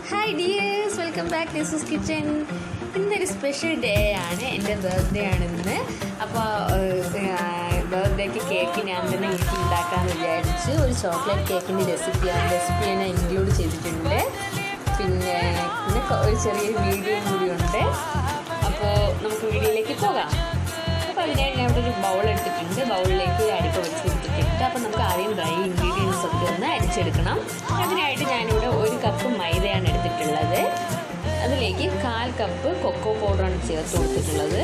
hi dears welcome back dishes kitchen ഇന്നൊരു special day ആണ് എൻ്റെ ബർത്ത്ഡേ ആണ് ഇന്ന് അപ്പോൾ ബർത്ത്ഡേക്ക് കേക്ക് ഞാൻ തന്നെ വീട്ടിൽ ഉണ്ടാക്കാമെന്ന് വിചാരിച്ചു ഒരു ചോക്ലേറ്റ് കേക്കിൻ്റെ റെസിപ്പി ആ റെസിപ്പി ഞാൻ ഇൻക്ലൂഡ് ചെയ്തിട്ടുണ്ട് പിന്നെ പിന്നെ കൊ- ഒരു ചെറിയൊരു വീഡിയോയും കൂടി ഉണ്ട് അപ്പോൾ നമുക്ക് വീഡിയോയിലേക്ക് പോകാം അപ്പോൾ അതിനായി ഞാൻ ഇവിടെ ഒരു ബൗൾ എടുത്തിട്ടുണ്ട് ബൗളിലേക്ക് അരിപ്പ വെച്ച് കൊടുത്തിട്ടുണ്ട് അപ്പോൾ നമുക്ക് ആദ്യം ഡ്രൈ ഇൻഗ്രീഡിയൻസ് ഒക്കെ ഒന്ന് അരിച്ചെടുക്കണം അതിനായിട്ട് ഞാനിവിടെ ഒരു കപ്പ് മൈദയാണ് എടുത്തിട്ടുള്ളത് അതിലേക്ക് കാൽ കപ്പ് കൊക്കോ പൗഡറാണ് ചേർത്ത് കൊടുത്തിട്ടുള്ളത്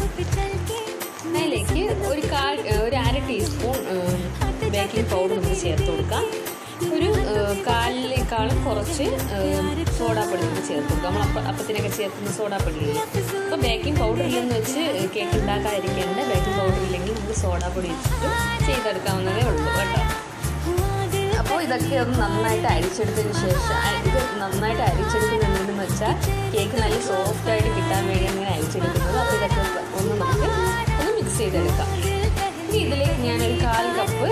അതിലേക്ക് ഒരു കാൽ ഒരു അര ടീസ്പൂൺ ബേക്കിംഗ് പൗഡർ നമുക്ക് ചേർത്ത് കൊടുക്കാം ഒരു ഏഹ്, കാലിനേക്കാളും കുറച്ച് സോഡാപ്പൊടി നമുക്ക് ചേർത്ത് കൊടുക്കാം നമ്മൾ അപ്പ അപ്പത്തിനൊക്കെ ചേർക്കുന്ന സോഡാപ്പൊടി ഇല്ലേ അപ്പോൾ ബേക്കിംഗ് പൗഡർ ഇല്ലെന്ന് വെച്ച് കേക്ക് ഉണ്ടാക്കാതിരിക്കേണ്ട ബേക്കിംഗ് പൗഡർ ഇല്ലെങ്കിൽ നമുക്ക് സോഡാപ്പൊടി വെച്ചിട്ട് ചെയ്തെടുക്കാവുന്നതേ ഉള്ളൂ കേട്ടോ അപ്പോൾ ഇതൊക്കെ ഒന്ന് നന്നായിട്ട് അരിച്ചെടുത്തതിന് ശേഷം അ- ഇത് നന്നായിട്ട് അരിച്ചെടുക്കുന്നതെന്ന് വെച്ചാൽ കേക്ക് നല്ല സോഫ്റ്റ് ആയിട്ട് കിട്ടാൻ വേണ്ടി അങ്ങനെ അരിച്ചെടുക്കുന്നത് അപ്പോൾ ഇതൊക്കെ ഒന്ന് നമുക്ക് ഒന്ന് മിക്സ് ചെയ്തെടുക്കാം ഇനി ഇതിലേക്ക് ഞാനൊരു കാൽ കപ്പ്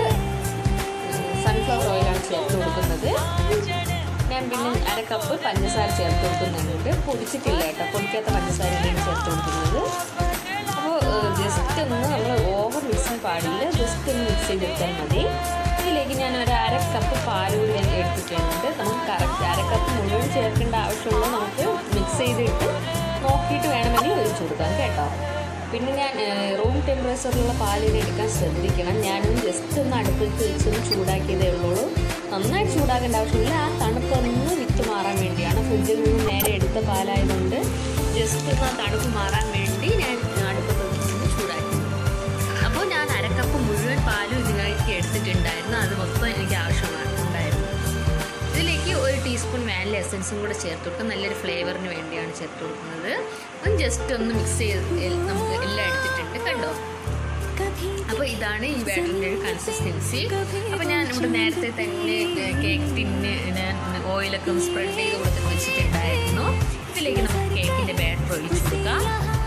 സൺഫ്ലവർ ഓയിലാണ് ചേർത്ത് കൊടുക്കുന്നത് ഞാൻ പിന്നെ അര കപ്പ് പഞ്ചസാര ചേർത്ത് കൊടുക്കുന്നുണ്ട് പൊടിച്ചിട്ടില്ല കേട്ടോ പൊടിക്കാത്ത പഞ്ചസാരയാണ് ചേർത്ത് കൊടുക്കുന്നത് അപ്പോൾ ജസ്റ്റ് ഒന്ന് നമ്മൾ ഓവർ മിക്സ് പാടില്ല ജസ്റ്റ് ഒന്ന് മിക്സ് ചെയ്തെടുത്താൽ മതി ഇതിലേക്ക് ഞാൻ ഒരു അര കപ്പ് പാൽ കൂടി ഞാൻ എടുത്തിട്ടുണ്ട് നമുക്ക് കറക്റ്റ് അര കപ്പ് മുഴുവൻ ചേർക്കേണ്ട ആവശ്യമുള്ളൂ നമുക്ക് മിക്സ് ചെയ്തിട്ട് നോക്കിയിട്ട് വേണമെങ്കിൽ ഒഴിച്ചു കൊടുക്കാം കേട്ടോ പിന്നെ ഞാൻ റൂം ടെമ്പറേച്ചറിലുള്ള പാലിനെ എടുക്കാൻ ശ്രദ്ധിക്കണം ഞാനൊന്ന് ജസ്റ്റ് ഒന്ന് അടുപ്പത്ത് വെച്ചൊന്ന് ചൂടാക്കിയതേ ഉള്ളൂ നന്നായിട്ട് ചൂടാക്കേണ്ട ആവശ്യമില്ല ആ തണുപ്പൊന്ന് വിറ്റ് മാറാൻ വേണ്ടിയാണ് ഫ്രിഡ്ജിൽ നിന്ന് നേരെ എടുത്ത പാലായതുകൊണ്ട് ജസ്റ്റ് ഒന്ന് ആ തണുപ്പ് മാറാൻ വേണ്ടി ഞാൻ അടുപ്പത്ത് നിന്ന് ചൂടാക്കി അപ്പോൾ ഞാൻ അരക്കപ്പ് മുഴുവൻ പാലും ഇതിനായിട്ട് എടുത്തിട്ടുണ്ടായിരുന്നു അത് മൊത്തം എനിക്ക് ആവശ്യമാണ് ഉണ്ടായിരുന്നു ഇതിലേക്ക് ഒരു ടീസ്പൂൺ വാനില എസൻസും കൂടെ ചേർത്ത് കൊടുക്കുക നല്ലൊരു ഫ്ലേവറിന് വേണ്ടിയാണ് ചേർത്ത് കൊടുക്കുന്നത് ഒന്ന് ജസ്റ്റ് ഒന്ന് മിക്സ് ചെയ്ത് എൽ- നമുക്ക് എല്ലാം എടുത്തിട്ടുണ്ട് കണ്ടോ അപ്പോൾ ഇതാണ് ഈ ബാറ്ററിൻ്റെ ഒരു കൺസിസ്റ്റൻസി അപ്പോൾ ഞാൻ ഇവിടെ നേരത്തെ തന്നെ കേക്ക് ടിന്ന് ഞാൻ ഓയിലൊക്കെ ഒന്ന് സ്പ്രെഡ് ചെയ്ത് കൊടുത്ത് വെച്ചിട്ടുണ്ടായിരുന്നു ഇതിലേക്ക് നമുക്ക് കേക്കിൻ്റെ ബാറ്റർ ഒഴിച്ചു കൊടുക്കാം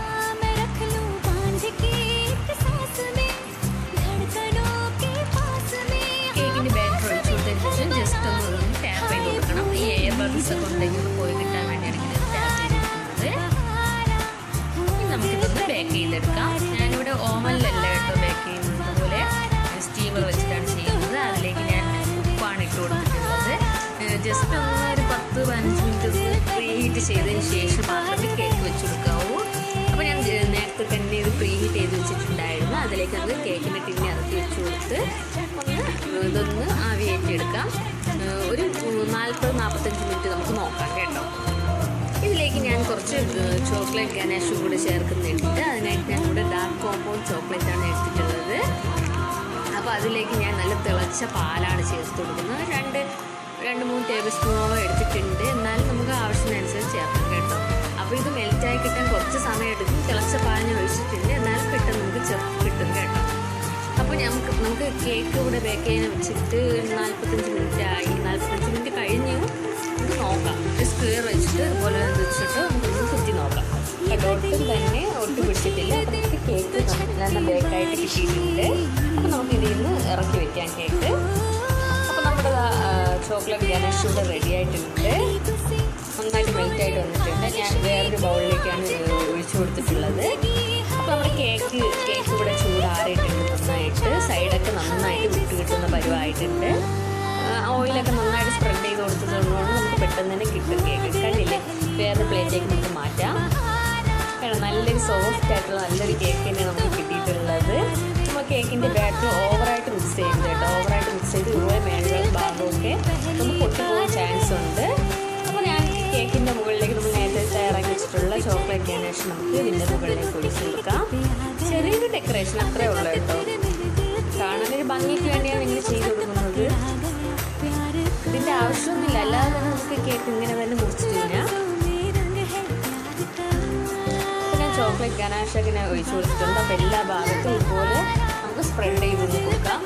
കേക്കിൻ്റെ ബാറ്റർ ഒഴിച്ചു കൊടുത്തതിന് ശേഷം ജസ്റ്റ് ഒന്ന് ഒന്ന് ടാപ്പ് ചെയ്ത് കൊടുക്കണം ഈ എയർ ബബിൾസ് ഒക്കെ ഉണ്ടെങ്കിൽ ഒന്ന് പോയി കിട്ടാൻ വേണ്ടിയാണ് ഇങ്ങനെ ടാപ്പ് ചെയ്ത് കൊടുക്കുന്നത് ഇനി നമുക്കിതൊന്ന് ബേക്ക് ചെയ്തെടുക്കാം ഞാനിവിടെ ഓവനിലല്ല കേട്ടോ ബേക്ക് ചെയ്യുന്നത് അതുപോലെ സ്റ്റീമർ വെച്ചിട്ടാണ് ചെയ്യുന്നത് അതിലേക്ക് ഞാൻ ഉപ്പാണ് ഇട്ട് കൊടുത്തിട്ടുള്ളത് ജസ്റ്റ് ഒന്ന് ഒരു പത്ത് പതിനഞ്ച് മിനിറ്റ് പ്രീ ഹീറ്റ് ചെയ്തതിന് ശേഷം മാത്രമേ കേക്ക് വെച്ച് കൊടുക്കാവൂ അപ്പോൾ ഞാൻ ജ- നേരത്തെ തന്നെ ഇത് പ്രീ ഹീറ്റ് ചെയ്ത് വെച്ചിട്ടുണ്ടായിരുന്നു അതിലേക്ക് നമുക്ക് കേക്കിൻ്റെ ടിന്നി ഇറക്കി വെച്ച് കൊടുത്ത് ഒന്ന് ഇതൊന്ന് ആവിയേറ്റി എടുക്കാം ഏഹ് ഒരു നാൽപ്പത് നാൽപ്പത്തഞ്ച് മിനിറ്റ് നമുക്ക് നോക്കാം കേട്ടോ ഇതിലേക്ക് ഞാൻ കുറച്ച് ചോക്ലേറ്റ് ഗനാഷും കൂടി ചേർക്കുന്നുണ്ട് അതിനായിട്ട് ഞാൻ ഇവിടെ ഡാർക്ക് കോമ്പൗണ്ട് ചോക്ലേറ്റ് ആണ് എടുത്തിട്ടുള്ളത് അപ്പോൾ അതിലേക്ക് ഞാൻ നല്ല തിളച്ച പാലാണ് ചേർത്ത് കൊടുക്കുന്നത് രണ്ട് രണ്ട് മൂന്ന് ടേബിൾ സ്പൂണോളം എടുത്തിട്ടുണ്ട് എന്നാലും നമുക്ക് ആവശ്യത്തിനനുസരിച്ച് ചേർക്കാം കേട്ടോ അപ്പോൾ ഇത് മെൽറ്റായി കിട്ടാൻ കുറച്ച് സമയം എടുക്കും തിളച്ച പാലിന് ഒഴിച്ചിട്ടുണ്ട് എന്നാലും പെട്ടെന്ന് നമുക്ക് ചേർത്ത് കിട്ടും കേട്ടോ അപ്പോൾ നമുക്ക് നമുക്ക് കേക്ക് ഇവിടെ ബേക്ക് ചെയ്യാൻ വെച്ചിട്ട് ഒരു നാൽപ്പത്തഞ്ച് മിനിറ്റ് ആയി നാൽപ്പത്തഞ്ച് മിനിറ്റ് കഴിഞ്ഞു നമുക്ക് നോക്കാം ഒരു സ്ക്വയർ വെച്ചിട്ട് ഇതുപോലെ വെച്ചിട്ട് നമുക്കൊന്ന് കുത്തി നോക്കാം കേട്ടോ ഒട്ടും തന്നെ ഒട്ടും പിടിച്ചിട്ടില്ല അപ്പോൾ നമുക്ക് കേക്ക് നല്ല ബേക്കായിട്ട് കിട്ടിയിട്ടുണ്ട് അപ്പോൾ നമുക്ക് ഇതിൽ നിന്ന് ഇറക്കി വെക്കാം കേക്ക് അപ്പോൾ നമ്മുടെ ചോക്ലേറ്റ് ഗാനഷ് ഇവിടെ റെഡി ആയിട്ടുണ്ട് നന്നായിട്ട് മെൽറ്റ് ആയിട്ട് വന്നിട്ടുണ്ട് ഞാൻ വേറൊരു ബൗളിലേക്കാണ് ഒഴിച്ചു കൊടുത്തിട്ടുള്ളത് അപ്പോൾ നമ്മുടെ കേക്ക് കേക്ക് ഇവിടെ ചൂടാറിയിട്ടുണ്ട് നന്നായിട്ട് സൈഡൊക്കെ നന്നായിട്ട് വിട്ട് കിട്ടുന്ന പരുവായിട്ടുണ്ട് ഓയിലൊക്കെ നന്നായിട്ട് സ്പ്രെഡ് ചെയ്ത് കൊടുത്തതുകൊണ്ട് നമുക്ക് പെട്ടെന്ന് തന്നെ കിട്ടും കേക്ക് കണ്ടില്ലേ വേറെ പ്ലേറ്റിലേക്ക് നമുക്ക് മാറ്റാം കാരണം നല്ലൊരു സോഫ്റ്റ് ആയിട്ടുള്ള നല്ലൊരു കേക്ക് തന്നെയാണ് നമുക്ക് കിട്ടിയിട്ടുള്ളത് നമ്മൾ കേക്കിൻ്റെ ബാറ്റർ ഓവറായിട്ട് മിക്സ് ചെയ്യരുത് കേട്ടോ ഓവറായിട്ട് മിക്സ് ചെയ്ത് ഇതുപോലെ മേലുള്ള ഭാഗമൊക്കെ ഒന്ന് പൊട്ടിപ്പോകാൻ ചാൻസ് ഉണ്ട് അപ്പോൾ ഞാൻ കേക്കിൻ്റെ മുകളിലേക്ക് നമ്മൾ നേരത്തെ തയ്യാറാക്കി വെച്ചിട്ടുള്ള ചോക്ലേറ്റ് ഗാനേഷൻ നമുക്ക് ഇതിൻ്റെ മുകളിലേക്ക് ഒഴിച്ച് കൊടുക്കാം ചെറിയൊരു ഡെക്കറേഷൻ അത്രേ ഉള്ളൂ കേട്ടോ കാണാനൊരു ഭംഗിക്ക് വേണ്ടിയാണ് ഇങ്ങനെ ചെയ്ത് കൊടുക്കുന്നത് ഇതിൻ്റെ ആവശ്യമൊന്നുമില്ല അല്ലാതെ തന്നെ നമുക്ക് കേക്ക് ഇങ്ങനെ തന്നെ മുറിച്ച് തിന്നാം അപ്പോൾ ഞാൻ ചോക്ലേറ്റ് ഗനാഷൊക്കെ ഞാൻ ഒഴിച്ചു കൊടുത്തിട്ടുണ്ട് അപ്പോൾ എല്ലാ ഭാഗത്തും ഇതുപോലെ നമുക്ക് സ്പ്രെഡ് ചെയ്ത് ഒന്ന് കൊടുക്കാം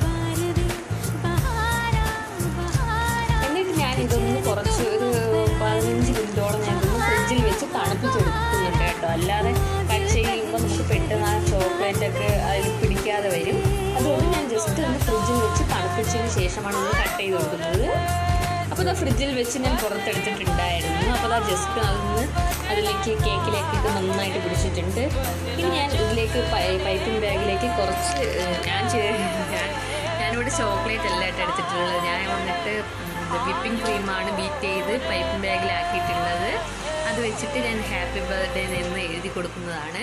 എന്നിട്ട് ഞാൻ ഇതൊന്ന് കുറച്ച് ഒരു പതിനഞ്ച് മിനിറ്റോളം ഞാൻ ഇതൊന്ന് ഫ്രിഡ്ജിൽ വെച്ച് തണുപ്പിച്ചെടുക്കുന്നുണ്ട് കേട്ടോ അല്ലാതെ കട്ട് ചെയ്യുമ്പോൾ നമുക്ക് പെട്ടെന്ന് ആ ചോക്ലേറ്റ് ഒക്കെ അതിൽ പിടിക്കാതെ വരും അതുകൊണ്ട് ഞാൻ ജസ്റ്റ് ഒന്ന് ഫ്രിഡ്ജിൽ വെച്ച് തണുപ്പിച്ചതിന് ശേഷമാണ് ഒന്ന് കട്ട് ചെയ്ത് കൊടുക്കുന്നത് അപ്പോൾ അത് ഫ്രിഡ്ജിൽ വെച്ച് ഞാൻ പുറത്തെടുത്തിട്ടുണ്ടായിരുന്നു അപ്പോൾ അത് ജസ്റ്റ് അതൊന്ന് അതിലേക്ക് കേക്കിലേക്കൊക്കെ നന്നായിട്ട് പിടിച്ചിട്ടുണ്ട് ഇനി ഞാൻ ഇതിലേക്ക് പൈ- പൈപ്പിംഗ് ബാഗിലേക്ക് കുറച്ച് ഏഹ്, ഞാൻ ചെയ്ത- ഞാൻ ഞാനിവിടെ ചോക്ലേറ്റ് അല്ല കേട്ടോ എടുത്തിട്ടുള്ളത് ഞാൻ വന്നിട്ട് വിപ്പിംഗ് ക്രീമാണ് ബീറ്റ് ചെയ്ത് പൈപ്പിംഗ് ബാഗിലാക്കിയിട്ടുള്ളത് അത് വെച്ചിട്ട് ഞാൻ ഹാപ്പി ബർത്ത്ഡേ എന്ന് എഴുതി കൊടുക്കുന്നതാണ്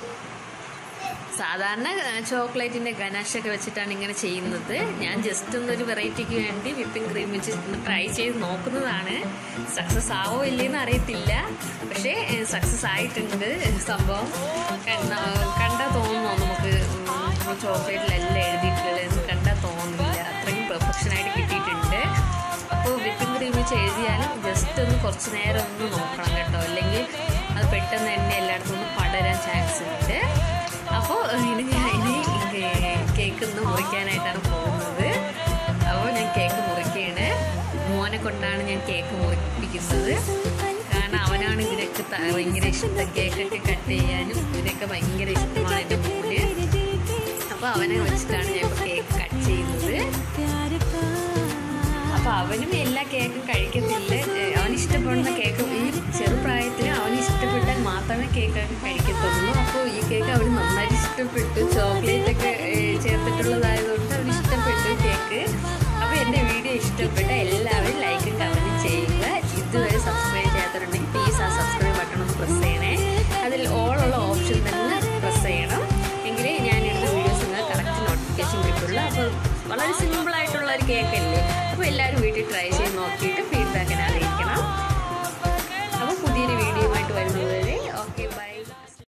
സാധാരണ ചോക്ലേറ്റിൻ്റെ ഗനാഷൊക്കെ വെച്ചിട്ടാണ് ഇങ്ങനെ ചെയ്യുന്നത് ഞാൻ ജസ്റ്റ് ഒന്നൊരു വെറൈറ്റിക്ക് വേണ്ടി വിപ്പിംഗ് ക്രീം വെച്ച് ഒന്ന് ട്രൈ ചെയ്ത് നോക്കുന്നതാണ് സക്സസ് ആവോ ഇല്ലേന്ന് അറിയത്തില്ല പക്ഷേ സക്സസ് ആയിട്ടുണ്ട് സംഭവം കണ്ടാൽ തോന്നുന്നു നമുക്ക് ചോക്ലേറ്റിലെല്ലാം എഴുതിയിട്ടുള്ളത് കണ്ടാൽ തോന്നുന്നില്ല അത്രയും പെർഫെക്ഷനായിട്ട് കിട്ടിയിട്ടുണ്ട് അപ്പോൾ വിപ്പിംഗ് ക്രീം വെച്ച് എഴുതിയാലും ജസ്റ്റ് ഒന്ന് കുറച്ച് നേരം ഒന്ന് നോക്കണം കേട്ടോ അല്ലെങ്കിൽ അത് പെട്ടെന്ന് തന്നെ എല്ലായിടത്തും ഒന്ന് പടരാൻ ചാൻസ് ഉണ്ട് അപ്പോൾ ഇനി ഞാൻ ഇനി കേക്ക് ഒന്ന് മുറിക്കാനായിട്ടാണ് പോകുന്നത് അപ്പോൾ ഞാൻ കേക്ക് മുറിക്കുകയാണ് മോനെ കൊണ്ടാണ് ഞാൻ കേക്ക് മുറിപ്പിക്കുന്നത് കാരണം അവനാണ് ഇതിനൊക്കെ ത- ഭയങ്കര ഇഷ്ടം കേക്കൊക്കെ കട്ട് ചെയ്യാനും ഇതിനൊക്കെ ഭയങ്കര ഇഷ്ടമാണ് എൻ്റെ മോന് അപ്പോൾ അവനെ വെച്ചിട്ടാണ് ഞാൻ ഇപ്പോൾ കേക്ക് കട്ട് ചെയ്യുന്നത് അപ്പോൾ അവനും എല്ലാ കേക്കും കഴിക്കത്തില്ല ഏഹ് അവന് ഇഷ്ടപ്പെടുന്ന കേക്ക് ഈ ചെറുപ്രായത്തിൽ അവന് ഇഷ്ടപ്പെട്ടാൽ മാത്രമേ കേക്കൊക്കെ കഴിക്കത്തുള്ളൂ അപ്പോൾ ഈ കേക്ക് അവന് നന്നായിട്ട് ഇഷ്ടപ്പെട്ടു ചോക്ലേറ്റ്